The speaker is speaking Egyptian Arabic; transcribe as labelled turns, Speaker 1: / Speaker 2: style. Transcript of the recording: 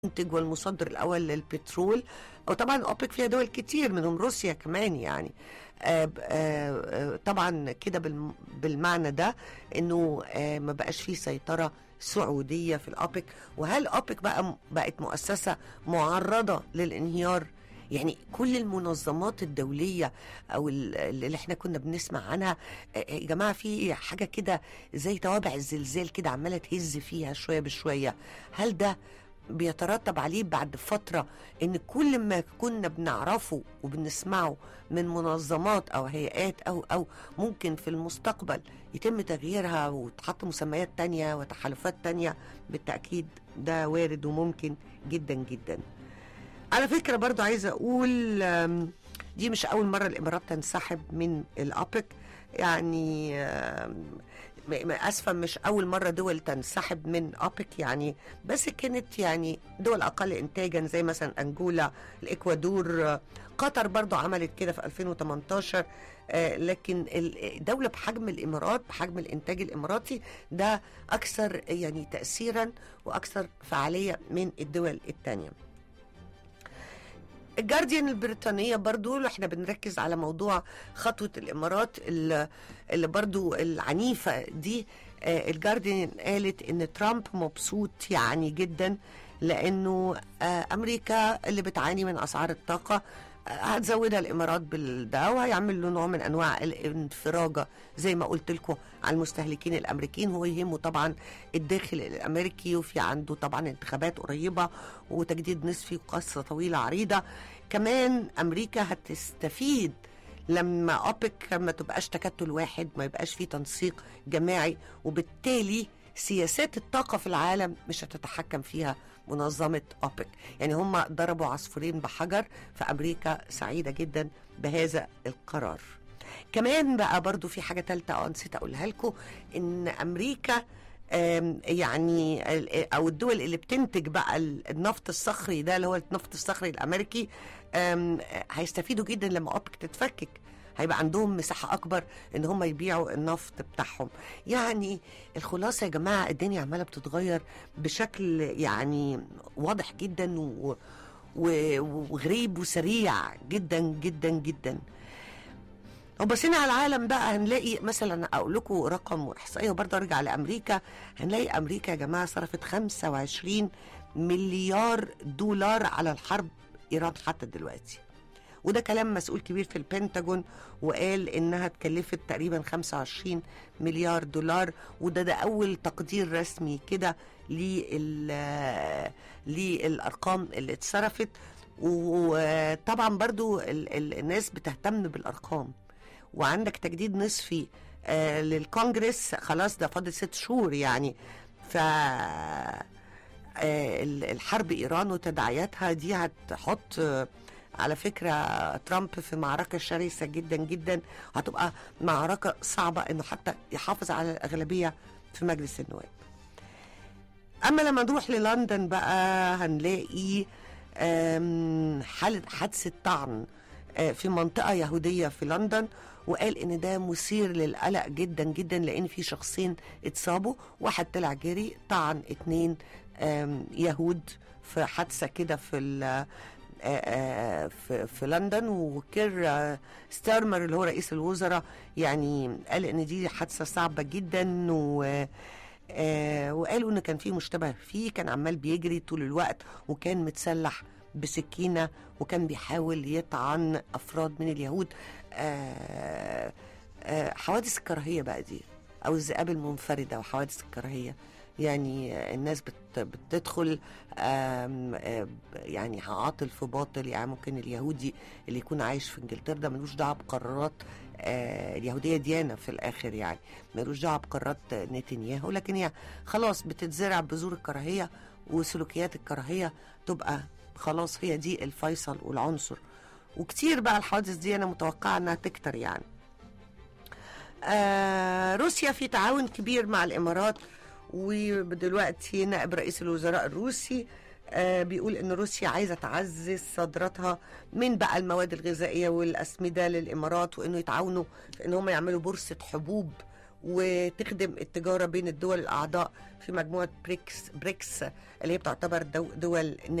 Speaker 1: المنتج والمصدر الاول للبترول وطبعا اوبك فيها دول كتير منهم روسيا كمان يعني آه آه طبعا كده بالمعنى ده انه آه ما بقاش فيه سيطره سعوديه في الاوبك وهل اوبك بقى بقت مؤسسه معرضه للانهيار يعني كل المنظمات الدوليه او اللي احنا كنا بنسمع عنها يا جماعه في حاجه كده زي توابع الزلزال كده عماله تهز فيها شويه بشويه هل ده بيترتب عليه بعد فترة إن كل ما كنا بنعرفه وبنسمعه من منظمات أو هيئات أو أو ممكن في المستقبل يتم تغييرها وتحط مسميات تانية وتحالفات تانية بالتأكيد ده وارد وممكن جدا جدا على فكرة برضو عايزة أقول دي مش أول مرة الإمارات تنسحب من الأوبك يعني اسفه مش اول مره دول تنسحب من اوبك يعني بس كانت يعني دول اقل انتاجا زي مثلا انجولا الاكوادور قطر برضو عملت كده في 2018 لكن الدوله بحجم الامارات بحجم الانتاج الاماراتي ده اكثر يعني تاثيرا واكثر فعاليه من الدول الثانيه الجارديان البريطانيه برضو احنا بنركز على موضوع خطوه الامارات اللي, اللي برضو العنيفه دي آه الجارديان قالت ان ترامب مبسوط يعني جدا لانه آه امريكا اللي بتعاني من اسعار الطاقه هتزودها الامارات بالده وهيعمل له نوع من انواع الانفراجه زي ما قلت لكم على المستهلكين الامريكيين هو يهمه طبعا الداخل الامريكي وفي عنده طبعا انتخابات قريبه وتجديد نصفي وقصه طويله عريضه كمان امريكا هتستفيد لما اوبك ما تبقاش تكتل واحد ما يبقاش فيه تنسيق جماعي وبالتالي سياسات الطاقه في العالم مش هتتحكم فيها منظمة أوبك يعني هم ضربوا عصفورين بحجر فأمريكا سعيدة جدا بهذا القرار كمان بقى برضو في حاجة تالتة نسيت أقولها لكم إن أمريكا يعني او الدول اللي بتنتج بقى النفط الصخري ده اللي هو النفط الصخري الامريكي هيستفيدوا جدا لما اوبك تتفكك هيبقى عندهم مساحة أكبر إن هم يبيعوا النفط بتاعهم يعني الخلاصة يا جماعة الدنيا عمالة بتتغير بشكل يعني واضح جدا و... و... وغريب وسريع جدا جدا جدا لو بصينا على العالم بقى هنلاقي مثلا اقول لكم رقم واحصائيه وبرضه ارجع لامريكا هنلاقي امريكا يا جماعه صرفت 25 مليار دولار على الحرب ايران حتى دلوقتي وده كلام مسؤول كبير في البنتاجون وقال انها اتكلفت تقريبا 25 مليار دولار وده ده اول تقدير رسمي كده للارقام اللي اتصرفت وطبعا برضو ال ال الناس بتهتم بالارقام وعندك تجديد نصفي آه للكونجرس خلاص ده فاضل ست شهور يعني ف الحرب ايران وتداعياتها دي هتحط على فكرة ترامب في معركة شرسة جدا جدا هتبقى معركة صعبة انه حتى يحافظ على الأغلبية في مجلس النواب أما لما نروح للندن بقى هنلاقي حالة حادثة طعن في منطقة يهودية في لندن وقال ان ده مثير للقلق جدا جدا لان في شخصين اتصابوا واحد طلع جري طعن اتنين يهود في حادثة كده في في, في لندن وكير ستارمر اللي هو رئيس الوزراء يعني قال ان دي حادثه صعبه جدا و وقالوا ان كان في مشتبه فيه كان عمال بيجري طول الوقت وكان متسلح بسكينه وكان بيحاول يطعن افراد من اليهود حوادث الكراهيه بقى دي او الذئاب المنفرده وحوادث الكراهيه يعني الناس بت بتدخل آم آم يعني عاطل في باطل يعني ممكن اليهودي اللي يكون عايش في انجلترا ده ملوش دعوه بقرارات آه اليهوديه ديانه في الاخر يعني ملوش دعوه بقرارات نتنياهو لكن هي خلاص بتتزرع بذور الكراهيه وسلوكيات الكراهيه تبقى خلاص هي دي الفيصل والعنصر وكتير بقى الحوادث دي انا متوقعه انها تكتر يعني آه روسيا في تعاون كبير مع الامارات ودلوقتي نائب رئيس الوزراء الروسي آه بيقول ان روسيا عايزه تعزز صادراتها من بقى المواد الغذائيه والاسمده للامارات وانه يتعاونوا في ان هم يعملوا بورصه حبوب وتخدم التجاره بين الدول الاعضاء في مجموعه بريكس بريكس اللي هي بتعتبر دو- دول